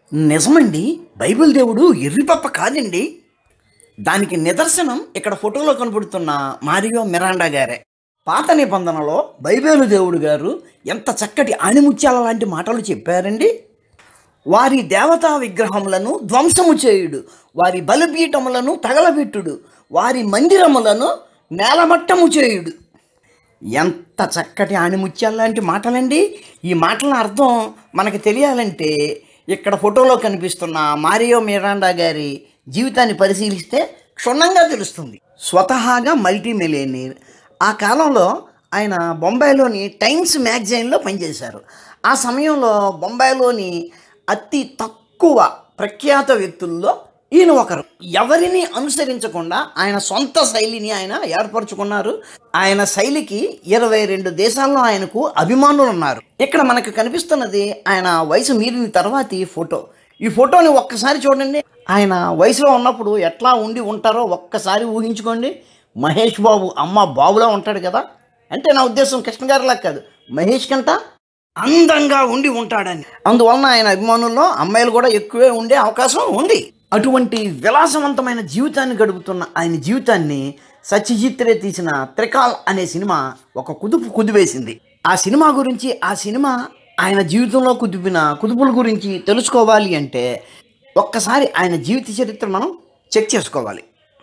నిజమండి బైబిల్ దేవుడు ఎర్రిపప్ప కాదండి దానికి నిదర్శనం ఇక్కడ ఫోటోలో కనబడుతున్న మారియో మిరాండా గారే పాత నిబంధనలో బైబేలు దేవుడు గారు ఎంత చక్కటి ఆణిముత్యాల లాంటి మాటలు చెప్పారండి వారి దేవతా విగ్రహములను ధ్వంసము చేయుడు వారి బలిపీఠములను తగలబెట్టుడు వారి మందిరములను నేలమట్టము చేయుడు ఎంత చక్కటి ఆణిముత్యాల లాంటి మాటలండి ఈ మాటల అర్థం మనకు తెలియాలంటే ఇక్కడ ఫోటోలో కనిపిస్తున్న మారియో మిరాండా గారి జీవితాన్ని పరిశీలిస్తే క్షుణ్ణంగా తెలుస్తుంది స్వతహాగా మల్టీ మిలియనీర్ ఆ కాలంలో ఆయన బొంబాయిలోని టైమ్స్ మ్యాగజైన్లో పనిచేశారు ఆ సమయంలో బొంబాయిలోని అతి తక్కువ ప్రఖ్యాత వ్యక్తుల్లో ఈయన ఒకరు ఎవరిని అనుసరించకుండా ఆయన సొంత శైలిని ఆయన ఏర్పరచుకున్నారు ఆయన శైలికి ఇరవై రెండు దేశాల్లో ఆయనకు అభిమానులు ఉన్నారు ఇక్కడ మనకు కనిపిస్తున్నది ఆయన వయసు మీరిన తర్వాతి ఫోటో ఈ ఫోటోని ఒక్కసారి చూడండి ఆయన వయసులో ఉన్నప్పుడు ఎట్లా ఉండి ఉంటారో ఒక్కసారి ఊహించుకోండి మహేష్ బాబు అమ్మ బాబులా ఉంటాడు కదా అంటే నా ఉద్దేశం కృష్ణ గారిలా కాదు మహేష్ కంట అందంగా ఉండి ఉంటాడని అందువలన ఆయన అభిమానుల్లో అమ్మాయిలు కూడా ఎక్కువే ఉండే అవకాశం ఉంది అటువంటి విలాసవంతమైన జీవితాన్ని గడుపుతున్న ఆయన జీవితాన్ని సత్యజిత్ రే తీసిన త్రికాల్ అనే సినిమా ఒక కుదుపు కుదివేసింది ఆ సినిమా గురించి ఆ సినిమా ఆయన జీవితంలో కుదిపిన కుదుపుల గురించి తెలుసుకోవాలి అంటే ఒక్కసారి ఆయన జీవిత చరిత్ర మనం చెక్ చేసుకోవాలి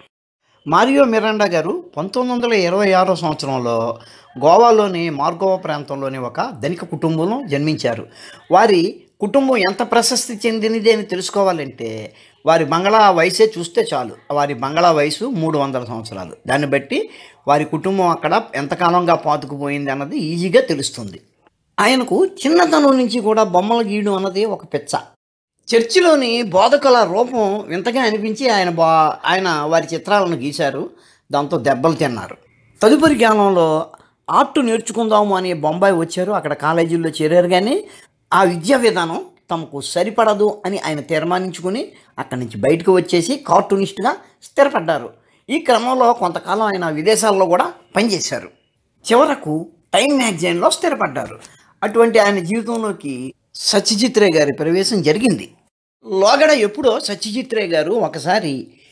మారియో మిరాండా గారు పంతొమ్మిది వందల ఇరవై ఆరో సంవత్సరంలో గోవాలోని మార్గోవా ప్రాంతంలోని ఒక ధనిక కుటుంబంలో జన్మించారు వారి కుటుంబం ఎంత ప్రశస్తి చెందినది అని తెలుసుకోవాలంటే వారి బంగళా వయసే చూస్తే చాలు వారి బంగళా వయసు మూడు వందల సంవత్సరాలు దాన్ని బట్టి వారి కుటుంబం అక్కడ ఎంతకాలంగా పాతుకుపోయింది అన్నది ఈజీగా తెలుస్తుంది ఆయనకు చిన్నతనం నుంచి కూడా బొమ్మలు గీయడం అన్నది ఒక పిచ్చ చర్చిలోని బోధకుల రూపం వింతగా అనిపించి ఆయన బా ఆయన వారి చిత్రాలను గీశారు దాంతో దెబ్బలు తిన్నారు తదుపరి కాలంలో ఆర్ట్ నేర్చుకుందాము అని బొంబాయి వచ్చారు అక్కడ కాలేజీల్లో చేరారు కానీ ఆ విద్యా విధానం తమకు సరిపడదు అని ఆయన తీర్మానించుకుని అక్కడి నుంచి బయటకు వచ్చేసి కార్టూనిస్ట్గా స్థిరపడ్డారు ఈ క్రమంలో కొంతకాలం ఆయన విదేశాల్లో కూడా పనిచేశారు చివరకు టైం మ్యాగజైన్లో స్థిరపడ్డారు అటువంటి ఆయన జీవితంలోకి సత్యజిత్ రే గారి ప్రవేశం జరిగింది లోగడ ఎప్పుడో సత్యజిత్ రే గారు ఒకసారి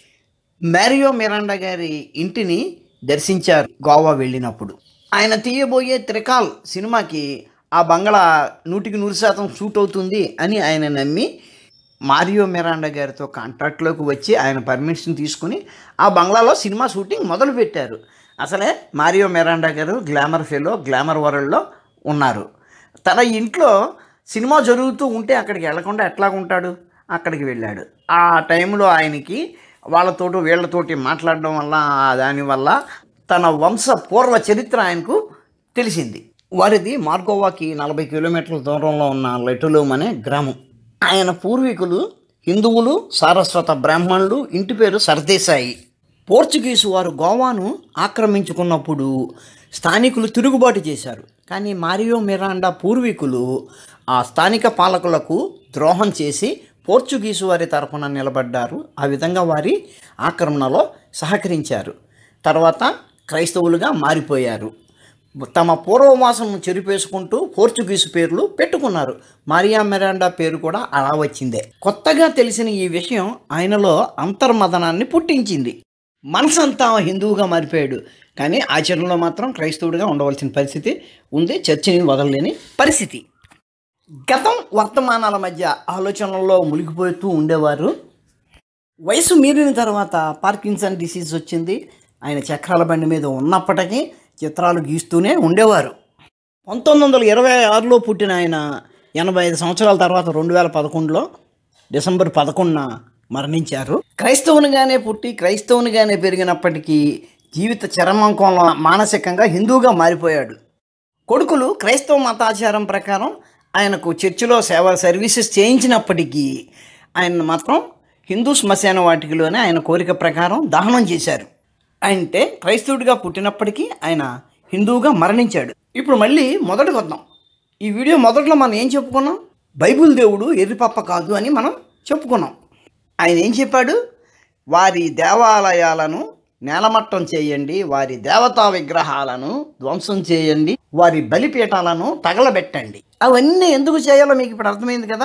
మ్యారియో మిరాండా గారి ఇంటిని దర్శించారు గోవా వెళ్ళినప్పుడు ఆయన తీయబోయే త్రికాల్ సినిమాకి ఆ బంగ్లా నూటికి నూరు శాతం షూట్ అవుతుంది అని ఆయన నమ్మి మారియో మిరాండా గారితో కాంట్రాక్ట్లోకి వచ్చి ఆయన పర్మిషన్ తీసుకుని ఆ బంగ్లాలో సినిమా షూటింగ్ మొదలుపెట్టారు అసలే మారియో మిరాండా గారు గ్లామర్ ఫెలో గ్లామర్ వరల్డ్లో ఉన్నారు తన ఇంట్లో సినిమా జరుగుతూ ఉంటే అక్కడికి వెళ్లకుండా ఎట్లా ఉంటాడు అక్కడికి వెళ్ళాడు ఆ టైంలో ఆయనకి వాళ్ళతోటి వీళ్ళతోటి మాట్లాడడం వల్ల ఆ దానివల్ల తన వంశ పూర్వ చరిత్ర ఆయనకు తెలిసింది వారిది మార్గోవాకి నలభై కిలోమీటర్ల దూరంలో ఉన్న లెటులోమ్ అనే గ్రామం ఆయన పూర్వీకులు హిందువులు సారస్వత బ్రాహ్మణులు ఇంటి పేరు సర్దేశాయి పోర్చుగీసు వారు గోవాను ఆక్రమించుకున్నప్పుడు స్థానికులు తిరుగుబాటు చేశారు కానీ మారియో మిరాండా పూర్వీకులు ఆ స్థానిక పాలకులకు ద్రోహం చేసి పోర్చుగీసు వారి తరపున నిలబడ్డారు ఆ విధంగా వారి ఆక్రమణలో సహకరించారు తర్వాత క్రైస్తవులుగా మారిపోయారు తమ పూర్వవాసం చెరిపేసుకుంటూ పోర్చుగీసు పేర్లు పెట్టుకున్నారు మారియా మిరాండా పేరు కూడా అలా వచ్చిందే కొత్తగా తెలిసిన ఈ విషయం ఆయనలో అంతర్మదనాన్ని పుట్టించింది మనసంతా హిందువుగా మారిపోయాడు కానీ ఆచరణలో మాత్రం క్రైస్తవుడిగా ఉండవలసిన పరిస్థితి ఉంది చర్చిని వదలలేని పరిస్థితి గతం వర్తమానాల మధ్య ఆలోచనల్లో మునిగిపోతూ ఉండేవారు వయసు మీరిన తర్వాత పార్కిన్సన్ డిసీజ్ వచ్చింది ఆయన చక్రాల బండి మీద ఉన్నప్పటికీ చిత్రాలు గీస్తూనే ఉండేవారు పంతొమ్మిది వందల ఇరవై ఆరులో పుట్టిన ఆయన ఎనభై ఐదు సంవత్సరాల తర్వాత రెండు వేల పదకొండులో డిసెంబర్ పదకొండున మరణించారు క్రైస్తవునిగానే పుట్టి క్రైస్తవునిగానే పెరిగినప్పటికీ జీవిత చరమాంకంలో మానసికంగా హిందూగా మారిపోయాడు కొడుకులు క్రైస్తవ మతాచారం ప్రకారం ఆయనకు చర్చిలో సేవ సర్వీసెస్ చేయించినప్పటికీ ఆయన మాత్రం హిందూ శ్మశాన వాటికలోనే ఆయన కోరిక ప్రకారం దహనం చేశారు అంటే క్రైస్తవుడిగా పుట్టినప్పటికీ ఆయన హిందువుగా మరణించాడు ఇప్పుడు మళ్ళీ మొదటికి వద్దాం ఈ వీడియో మొదట్లో మనం ఏం చెప్పుకున్నాం బైబిల్ దేవుడు ఎర్రిపప్ప కాదు అని మనం చెప్పుకున్నాం ఆయన ఏం చెప్పాడు వారి దేవాలయాలను నేలమట్టం చేయండి వారి దేవతా విగ్రహాలను ధ్వంసం చేయండి వారి బలిపీఠాలను తగలబెట్టండి అవన్నీ ఎందుకు చేయాలో మీకు ఇప్పుడు అర్థమైంది కదా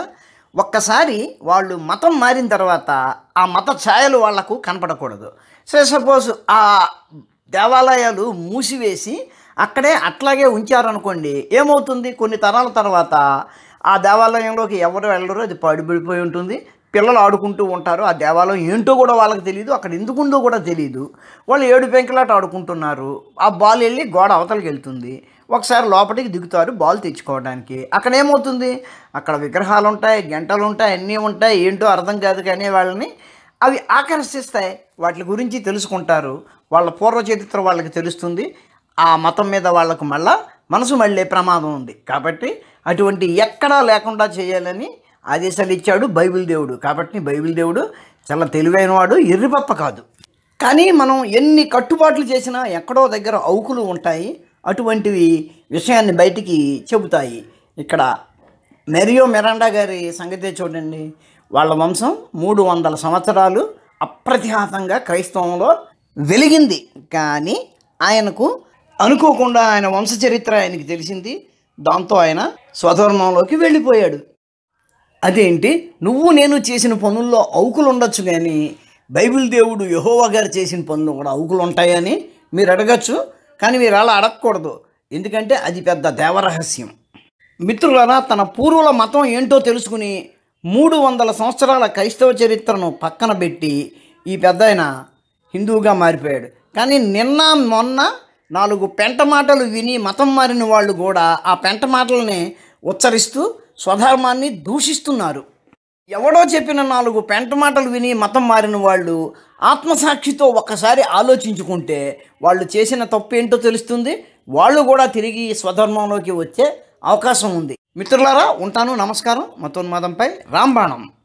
ఒక్కసారి వాళ్ళు మతం మారిన తర్వాత ఆ మత ఛాయలు వాళ్లకు కనపడకూడదు సో సపోజ్ ఆ దేవాలయాలు మూసివేసి అక్కడే అట్లాగే ఉంచారనుకోండి ఏమవుతుంది కొన్ని తరాల తర్వాత ఆ దేవాలయంలోకి ఎవరు వెళ్ళరు అది పడిపడిపోయి ఉంటుంది పిల్లలు ఆడుకుంటూ ఉంటారు ఆ దేవాలయం ఏంటో కూడా వాళ్ళకి తెలియదు అక్కడ ఎందుకుందో కూడా తెలియదు వాళ్ళు ఏడు పెంకులాట ఆడుకుంటున్నారు ఆ బాల్ వెళ్ళి గోడ అవతలకి వెళ్తుంది ఒకసారి లోపలికి దిగుతారు బాల్ తెచ్చుకోవడానికి అక్కడ ఏమవుతుంది అక్కడ విగ్రహాలు ఉంటాయి గంటలు ఉంటాయి అన్నీ ఉంటాయి ఏంటో అర్థం కాదు కానీ వాళ్ళని అవి ఆకర్షిస్తాయి వాటి గురించి తెలుసుకుంటారు వాళ్ళ పూర్వ చరిత్ర వాళ్ళకి తెలుస్తుంది ఆ మతం మీద వాళ్ళకు మళ్ళా మనసు మళ్ళీ ప్రమాదం ఉంది కాబట్టి అటువంటి ఎక్కడా లేకుండా చేయాలని ఆదేశాలు ఇచ్చాడు బైబిల్ దేవుడు కాబట్టి బైబిల్ దేవుడు చాలా తెలివైనవాడు ఎర్రిపప్ప కాదు కానీ మనం ఎన్ని కట్టుబాట్లు చేసినా ఎక్కడో దగ్గర అవుకులు ఉంటాయి అటువంటివి విషయాన్ని బయటికి చెబుతాయి ఇక్కడ మెరియో మెరాండా గారి సంగతే చూడండి వాళ్ళ వంశం మూడు వందల సంవత్సరాలు అప్రతిహాతంగా క్రైస్తవంలో వెలిగింది కానీ ఆయనకు అనుకోకుండా ఆయన వంశ చరిత్ర ఆయనకి తెలిసింది దాంతో ఆయన స్వధర్మంలోకి వెళ్ళిపోయాడు అదేంటి నువ్వు నేను చేసిన పనుల్లో అవుకులు ఉండొచ్చు కానీ బైబిల్ దేవుడు యహోవా గారు చేసిన పనులు కూడా అవుకులు ఉంటాయని మీరు అడగచ్చు కానీ మీరు అలా అడగకూడదు ఎందుకంటే అది పెద్ద దేవరహస్యం మిత్రులారా తన పూర్వుల మతం ఏంటో తెలుసుకుని మూడు వందల సంవత్సరాల క్రైస్తవ చరిత్రను పక్కన పెట్టి ఈ పెద్ద ఆయన హిందువుగా మారిపోయాడు కానీ నిన్న మొన్న నాలుగు పెంట మాటలు విని మతం మారిన వాళ్ళు కూడా ఆ పెంట మాటలని ఉచ్చరిస్తూ స్వధర్మాన్ని దూషిస్తున్నారు ఎవడో చెప్పిన నాలుగు పెంట మాటలు విని మతం మారిన వాళ్ళు ఆత్మసాక్షితో ఒక్కసారి ఆలోచించుకుంటే వాళ్ళు చేసిన తప్పు ఏంటో తెలుస్తుంది వాళ్ళు కూడా తిరిగి స్వధర్మంలోకి వచ్చే అవకాశం ఉంది మిత్రులారా ఉంటాను నమస్కారం మతోన్మాదంపై రాంబాణం